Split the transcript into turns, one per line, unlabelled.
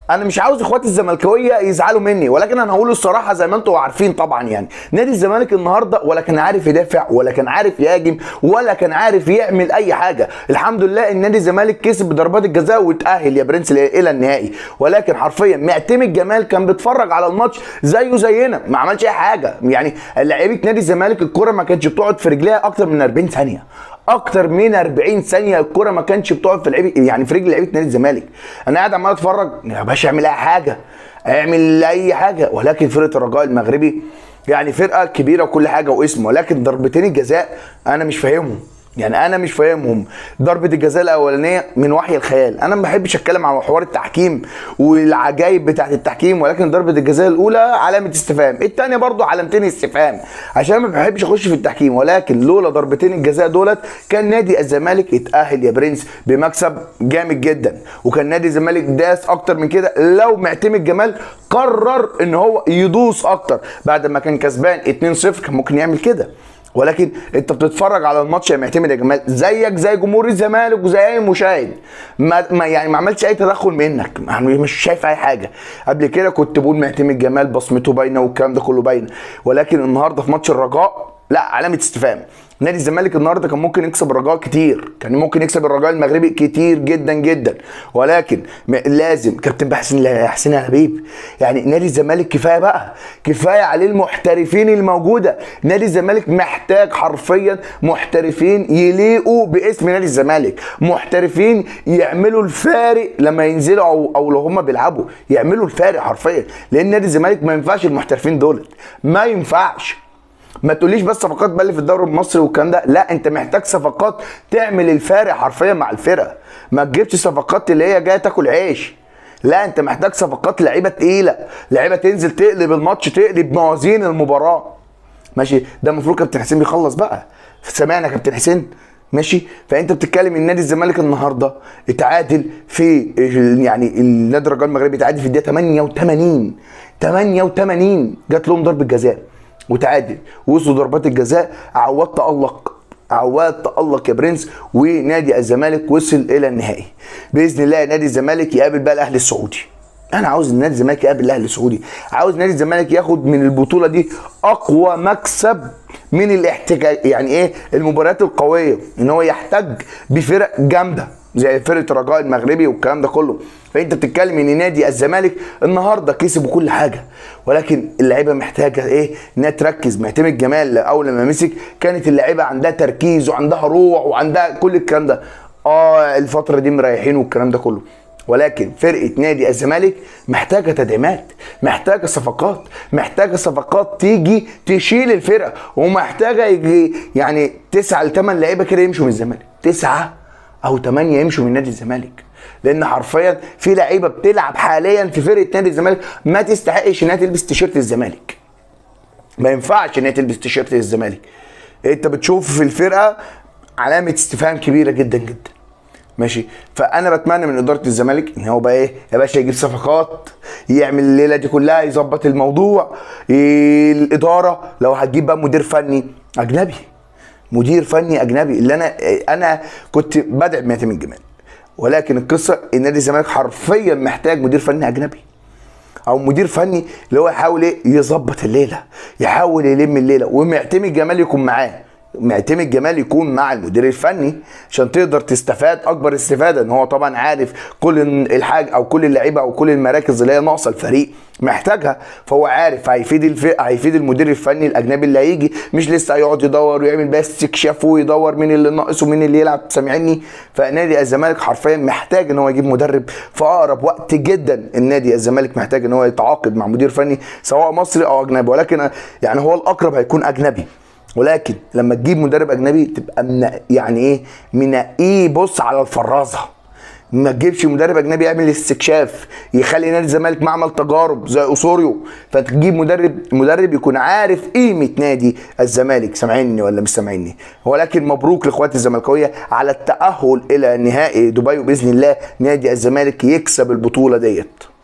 انا مش عاوز اخواتي الزملكاويه يزعلوا مني ولكن انا هقول الصراحه زي ما انتم عارفين طبعا يعني نادي الزمالك النهارده ولا كان عارف يدافع ولا كان عارف يهاجم ولا كان عارف يعمل اي حاجه الحمد لله ان نادي الزمالك كسب بضربات الجزاء وتاهل يا برنس الى النهائي ولكن حرفيا معتمد جمال كان بيتفرج على الماتش زيه زينا ما عملش اي حاجه يعني لعيبه نادي الزمالك الكره ما كانتش بتقعد في رجليها اكتر من 40 ثانيه اكتر من 40 ثانيه الكره ما كانتش بتقعد في لعيبه يعني في رجل لعيبه نادي الزمالك انا قاعد عمال اتفرج يا باشا اعمل اي حاجه اعمل اي حاجه ولكن فرقه الرجاء المغربي يعني فرقه كبيره وكل حاجه واسم ولكن ضربتين الجزاء انا مش فاهمهم يعني انا مش فاهمهم ضربه الجزاء الاولانيه من وحي الخيال انا ما بحبش اتكلم عن حوار التحكيم والعجائب بتاعه التحكيم ولكن ضربه الجزاء الاولى علامه استفهام الثانيه برضو علامتين استفهام عشان ما بحبش اخش في التحكيم ولكن لولا ضربتين الجزاء دولت كان نادي الزمالك اتاهل يا برنس بمكسب جامد جدا وكان نادي الزمالك داس اكتر من كده لو معتمد جمال قرر ان هو يدوس اكتر بعد ما كان كسبان 2-0 كان ممكن يعمل كده ولكن انت بتتفرج على الماتش يا معتمد يا جمال زيك زي جمهور الزمالك وزي اي مشاهد ما, ما يعني ما عملتش اي تدخل منك مش شايف اي حاجه قبل كده كنت بقول معتمد جمال بصمته باينه والكلام ده كله باين ولكن النهارده في ماتش الرجاء لا علامه استفهام نادي الزمالك النهارده كان ممكن يكسب الرجاء كتير كان ممكن يكسب الرجاء المغربي كتير جدا جدا ولكن لازم كابتن حسين حسين حبيب يعني نادي الزمالك كفايه بقى كفايه عليه المحترفين الموجوده نادي الزمالك محتاج حرفيا محترفين يليقوا باسم نادي الزمالك محترفين يعملوا الفارق لما ينزلوا او او لو هم بيلعبوا يعملوا الفارق حرفيا لان نادي الزمالك ما ينفعش المحترفين دول ما ينفعش ما تقوليش بس صفقات بقى في الدوري المصري والكلام ده لا انت محتاج صفقات تعمل الفارق حرفيا مع الفرقه ما تجيبش صفقات اللي هي جايه تاكل عيش لا انت محتاج صفقات لعيبه تقيله لعيبه تنزل تقلب الماتش تقلب موازين المباراه ماشي ده المفروض كابتن حسين بيخلص بقى سمعنا كابتن حسين ماشي فانت بتتكلم ان نادي الزمالك النهارده اتعادل في يعني النادي الرجال المغربي اتعادل في الدقيقه 88 88 جات لهم ضربه جزاء وتعادل وصلوا ضربات الجزاء عواد تألق عواد تألق يا برنس ونادي الزمالك وصل الى النهائي باذن الله نادي الزمالك يقابل بقى الاهلي السعودي انا عاوز نادي الزمالك يقابل الاهلي السعودي عاوز نادي الزمالك ياخد من البطوله دي اقوى مكسب من الاحتجاج يعني ايه المباريات القويه ان هو يحتج بفرق جامده زي فرقه الرجاء المغربي والكلام ده كله فانت بتتكلم ان نادي الزمالك النهارده كسب كل حاجه ولكن اللعيبه محتاجه ايه انها تركز معتمد جمال اول لما مسك كانت اللعيبه عندها تركيز وعندها روح وعندها كل الكلام ده اه الفتره دي مريحين والكلام ده كله ولكن فرقه نادي الزمالك محتاجه تدعيمات محتاجه صفقات محتاجه صفقات تيجي تشيل الفرقه ومحتاجه يجي يعني تسعه لثمان لعيبه كده يمشوا من الزمالك تسعه او ثمانيه يمشوا من نادي الزمالك لان حرفيا في لعيبه بتلعب حاليا في فرقه نادي الزمالك ما تستحقش انها تلبس تيشيرت الزمالك ما ينفعش انها تلبس تيشيرت الزمالك انت بتشوف في الفرقه علامه استفهام كبيره جدا جدا ماشي فانا بتمنى من اداره الزمالك ان هو بقى ايه يا باشا يجيب صفقات يعمل الليله دي كلها يظبط الموضوع الاداره لو هتجيب بقى مدير فني اجنبي مدير فني اجنبي اللي انا انا كنت بدعم معتمد جمال ولكن القصه ان نادي الزمالك حرفيا محتاج مدير فني اجنبي او مدير فني اللي هو يحاول ايه يظبط الليله يحاول يلم الليله ومعتمد جمال يكون معاه معتمد جمال يكون مع المدير الفني عشان تقدر تستفاد اكبر استفاده ان هو طبعا عارف كل الحاجه او كل اللعيبه او كل المراكز اللي هي ناقصه الفريق محتاجها فهو عارف هيفيد الفرقه هيفيد المدير الفني الاجنبي اللي هيجي مش لسه هيقعد يدور ويعمل بس استكشاف ويدور مين اللي ناقص ومين اللي يلعب سامعني فنادي الزمالك حرفيا محتاج ان هو يجيب مدرب في اقرب وقت جدا النادي الزمالك محتاج ان هو يتعاقد مع مدير فني سواء مصري او اجنبي ولكن يعني هو الاقرب هيكون اجنبي ولكن لما تجيب مدرب اجنبي تبقى من يعني ايه منقيه بص على الفرازه ما تجيبش مدرب اجنبي يعمل استكشاف يخلي نادي الزمالك معمل تجارب زي اسوريو فتجيب مدرب مدرب يكون عارف قيمه نادي الزمالك سامعيني ولا مش سامعيني ولكن مبروك لاخواتي الزملكاويه على التاهل الى نهائي دبي وباذن الله نادي الزمالك يكسب البطوله ديت